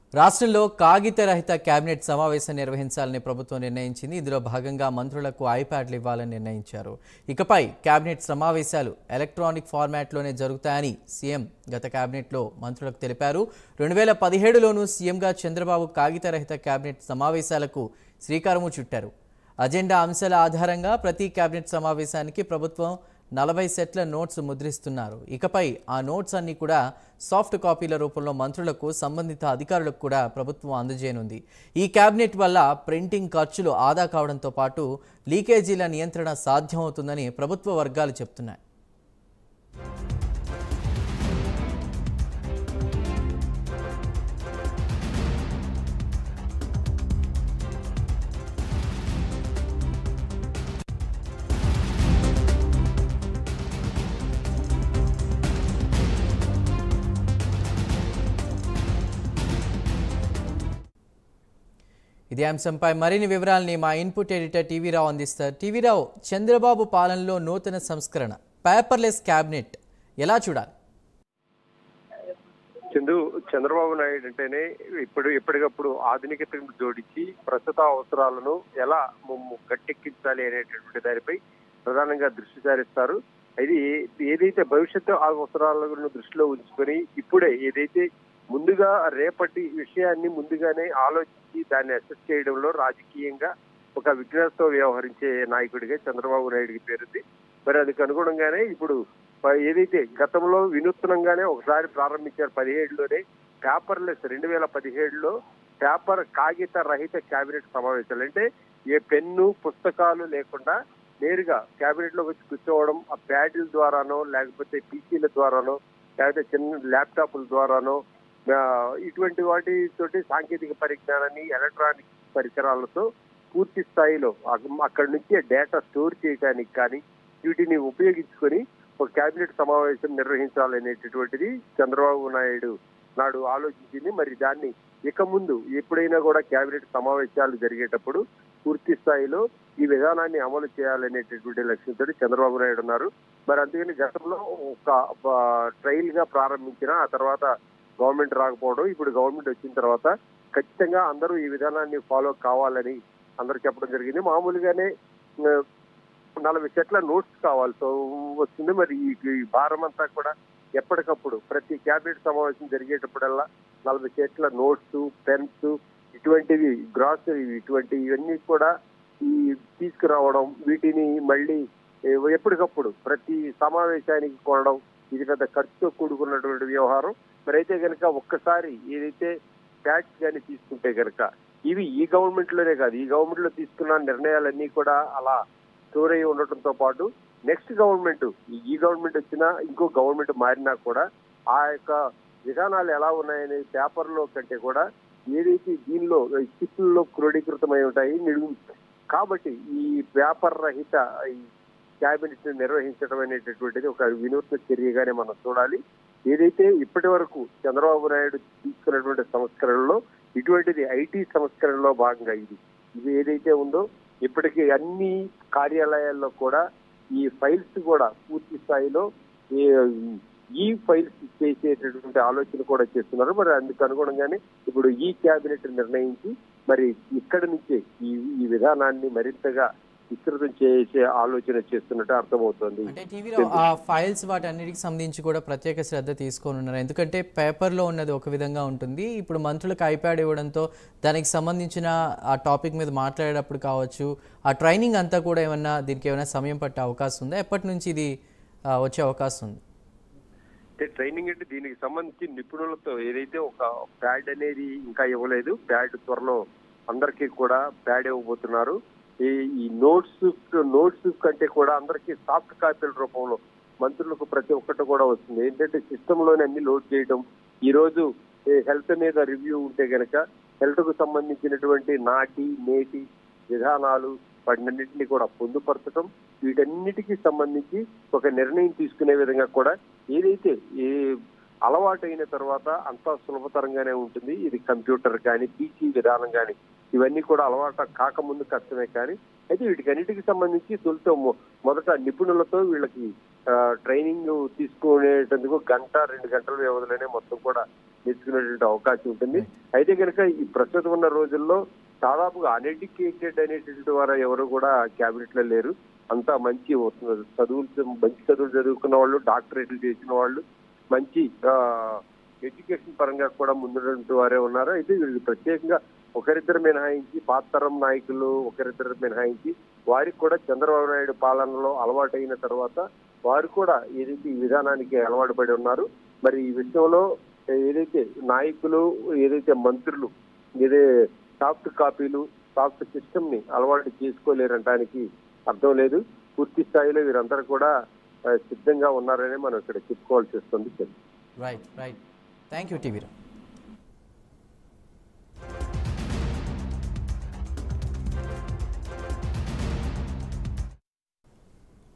రాష్ట్రంలో కాగిత రహిత కేబినెట్ సమావేశం నిర్వహించాలని ప్రభుత్వం నిర్ణయించింది ఇందులో భాగంగా మంత్రులకు ఐప్యాడ్లు ఇవ్వాలని నిర్ణయించారు ఇకపై కేబినెట్ సమావేశాలు ఎలక్ట్రానిక్ ఫార్మాట్లోనే జరుగుతాయని సీఎం గత కేబినెట్లో మంత్రులకు తెలిపారు రెండు వేల పదిహేడులోనూ సీఎంగా చంద్రబాబు కాగిత రహిత కేబినెట్ సమావేశాలకు శ్రీకారము చుట్టారు అజెండా అంశాల ఆధారంగా ప్రతి కేబినెట్ సమావేశానికి ప్రభుత్వం నలభై సెట్ల నోట్స్ ముద్రిస్తున్నారు ఇకపై ఆ నోట్స్ అన్ని కూడా సాఫ్ట్ కాపీల రూపంలో మంత్రులకు సంబంధిత అధికారులకు కూడా ప్రభుత్వం అందజేయనుంది ఈ కేబినెట్ వల్ల ప్రింటింగ్ ఖర్చులు ఆదా కావడంతో పాటు లీకేజీల నియంత్రణ సాధ్యమవుతుందని ప్రభుత్వ వర్గాలు చెప్తున్నాయి ఇదే అంశంపై మరిన్ని వివరాలని మా ఇన్పుట్ ఎడిటర్ టీవీ రావు అందిస్తారు టీవీ రావు చంద్రబాబు పాలనలో నూతన సంస్కరణ పేపర్లెస్ క్యాబినెట్ ఎలా చూడాలి చందు చంద్రబాబు నాయుడు అంటేనే ఇప్పుడు ఎప్పటికప్పుడు ఆధునికతను జోడించి ప్రస్తుత అవసరాలను ఎలా ము- గట్టెక్కించాలి అనేటటువంటి దానిపై ప్రధానంగా దృష్టి సారిస్తారు ఇది ఏదైతే భవిష్యత్తు అవసరాలను దృష్టిలో ఉంచుకొని ఇప్పుడే ఏదైతే ముందుగా రేపటి విషయాన్ని ముందుగానే ఆలోచించి దాన్ని అసెస్ చేయడంలో రాజకీయంగా ఒక విఘ్నతతో వ్యవహరించే నాయకుడిగా చంద్రబాబు నాయుడికి పేరుంది మరి అందుకు అనుగుణంగానే ఇప్పుడు ప- ఏదైతే గతంలో వినూత్నంగానే ఒకసారి ప్రారంభించారు పదిహేడులోనే పేపర్లెస్ రెండు వేల పదిహేడులో పేపర్ కాగిత రహిత కేబినెట్ సమావేశాలు అంటే ఏ పెన్ను పుస్తకాలు లేకుండా నేరుగా కేబినెట్ లోకి వచ్చి కూర్చోవడం ఆ ప్యాడ్ల ద్వారానో లేకపోతే పీసీల ద్వారానో లేకపోతే చిన్న ల్యాప్టాప్ల ద్వారానో ఆ, ఇటువంటి వాటితోటి సాంకేతిక పరిజ్ఞానాన్ని ఎలక్ట్రానిక్ పరికరాలతో పూర్తి స్థాయిలో అక్- అక్కడి నుంచి డేటా స్టోర్ చేయడానికి కానీ వీటిని ఉపయోగించుకొని ఒక కేబినెట్ సమావేశం నిర్వహించాలనేటటువంటిది చంద్రబాబు నాయుడు నాడు ఆలోచించింది మరి దాన్ని ఇక ముందు ఎప్పుడైనా కూడా కేబినెట్ సమావేశాలు జరిగేటప్పుడు పూర్తి స్థాయిలో ఈ విధానాన్ని అమలు చేయాలనేటటువంటి లక్ష్యంతో చంద్రబాబు నాయుడు ఉన్నారు మరి అందుకని గతంలో ఒక ట్రయల్ గా ప్రారంభించిన ఆ తర్వాత గవర్నమెంట్ రాకపోవడం ఇప్పుడు గవర్నమెంట్ వచ్చిన తర్వాత ఖచ్చితంగా అందరూ ఈ విధానాన్ని ఫాలో కావాలని అందరూ చెప్పడం జరిగింది మామూలుగానే ఆ, నలభై సెట్ల నోట్స్ కావాల్సి వస్తుంది మరి ఈ ఈ భారం అంతా కూడా ఎప్పటికప్పుడు ప్రతి క్యాబినెట్ సమావేశం జరిగేటప్పుడల్లా నలభై సెట్ల నోట్స్ పెన్స్ ఇటువంటివి గ్రాసరీ ఇటువంటి ఇవన్నీ కూడా ఈ తీసుకురావడం వీటిని మళ్ళీ ఏ, ఎప్పటికప్పుడు ప్రతి సమావేశానికి కొనడం ఇది పెద్ద ఖర్చుతో కూడుకున్నటువంటి వ్యవహారం మరి అయితే కనుక ఒక్కసారి ఏదైతే ట్యాక్స్ కానీ తీసుకుంటే కనుక ఇవి ఈ గవర్నమెంట్ లోనే కాదు ఈ గవర్నమెంట్ లో తీసుకున్న నిర్ణయాలన్నీ కూడా అలా స్టోర్ అయి ఉండటంతో పాటు నెక్స్ట్ గవర్నమెంట్ ఈ గవర్నమెంట్ వచ్చినా ఇంకో గవర్నమెంట్ మారినా కూడా ఆ యొక్క విధానాలు ఎలా ఉన్నాయనే పేపర్ లో కంటే కూడా ఏదైతే దీనిలో చిప్పుల్లో క్రోడీకృతమై ఉంటాయి నిలువు కాబట్టి ఈ పేపర్ రహిత ఈ క్యాబినెట్ ని నిర్వహించడం అనేటటువంటిది ఒక వినూత్న చర్యగానే మనం చూడాలి ఏదైతే ఇప్పటి వరకు చంద్రబాబు నాయుడు తీసుకున్నటువంటి సంస్కరణలో ఇటువంటిది ఐటీ సంస్కరణలో భాగంగా ఇది ఇది ఏదైతే ఉందో ఇప్పటికీ అన్ని కార్యాలయాల్లో కూడా ఈ ఫైల్స్ కూడా పూర్తి స్థాయిలో ఈ- ఈ ఫైల్స్ చేసేటటువంటి ఆలోచన కూడా చేస్తున్నారు మరి అందుకు అనుగుణంగానే ఇప్పుడు ఈ కేబినెట్ నిర్ణయించి మరి ఇక్కడి నుంచే ఈ ఈ విధానాన్ని మరింతగా విస్తృతం చేసే ఆలోచన చేస్తున్నట్టు అర్థమవుతోంది అంటే టీవీలో ఆ ఫైల్స్ వాటన్నిటికి సంబంధించి కూడా ప్రత్యేక శ్రద్ధ తీసుకొని ఉన్నారు ఎందుకంటే పేపర్లో ఉన్నది ఒక విధంగా ఉంటుంది ఇప్పుడు మంత్రులకు ఐప్యాడ్ ఇవ్వడంతో దానికి సంబంధించిన ఆ టాపిక్ మీద మాట్లాడేటప్పుడు కావచ్చు ఆ ట్రైనింగ్ అంతా కూడా ఏమన్నా దీనికి ఏమైనా సమయం పట్టే అవకాశం ఉందా ఎప్పటి నుంచి ఇది ఆ, వచ్చే అవకాశం ఉంది అంటే ట్రైనింగ్ అంటే దీనికి సంబంధించి నిపుణులతో ఏదైతే ఒక ప్యాడ్ అనేది ఇంకా ఇవ్వలేదు ప్యాడ్ త్వరలో అందరికీ కూడా ప్యాడ్ ఇవ్వబోతున్నారు ఈ ఈ నోట్స్ నోట్స్ కంటే కూడా అందరికీ సాఫ్ట్ కాపీల రూపంలో మంత్రులకు ప్రతి ఒక్కటి కూడా వస్తుంది ఏంటంటే సిస్టమ్ లోనే అన్ని లోడ్ చేయడం ఈ రోజు హెల్త్ మీద రివ్యూ ఉంటే గనక హెల్త్ కు సంబంధించినటువంటి నాటి నేటి విధానాలు వాటినన్నింటినీ కూడా పొందుపరచడం వీటన్నిటికీ సంబంధించి ఒక నిర్ణయం తీసుకునే విధంగా కూడా ఏదైతే ఏ అలవాటు అయిన తర్వాత అంతా సులభతరంగానే ఉంటుంది ఇది కంప్యూటర్ కానీ పీసీ విధానం కానీ ఇవన్నీ కూడా అలవాటు కాకముందు కష్టమే కానీ అయితే వీటికన్నిటికి సంబంధించి తొలితో మొ- మొదట నిపుణులతో వీళ్ళకి ఆ, ట్రైనింగ్ తీసుకునేటందుకు గంట రెండు గంటల వ్యవధిలోనే మొత్తం కూడా నేర్చుకునేటువంటి అవకాశం ఉంటుంది అయితే కనుక ఈ ప్రస్తుతం ఉన్న రోజుల్లో దాదాపుగా అన్ఎడ్యుకేటెడ్ అనేటువంటి వారు ఎవరు కూడా క్యాబినెట్ లో లేరు అంతా మంచి చదువులు మంచి చదువులు చదువుకున్న వాళ్ళు డాక్టరేట్లు చేసిన వాళ్ళు మంచి ఎడ్యుకేషన్ పరంగా కూడా ముందున్నటువంటి వారే ఉన్నారు అయితే వీళ్ళు ప్రత్యేకంగా ఒకరిద్దరు మినహాయించి పాతరం నాయకులు ఒకరిద్దరు మినహాయించి వారికి కూడా చంద్రబాబు నాయుడు పాలనలో అలవాటైన తర్వాత వారు కూడా ఏదైతే ఈ విధానానికి అలవాటు పడి ఉన్నారు మరి ఈ విషయంలో ఏదైతే నాయకులు ఏదైతే మంత్రులు ఏదే సాఫ్ట్ కాపీలు సాఫ్ట్ సిస్టమ్ ని అలవాటు చేసుకోలేరనడానికి అర్థం లేదు పూర్తి స్థాయిలో వీరందరూ కూడా ఆ, సిద్ధంగా ఉన్నారని మనం ఇక్కడ చెప్పుకోవాల్సి వస్తుంది రైట్ రైట్ థ్యాంక్ యూ టీవీరావు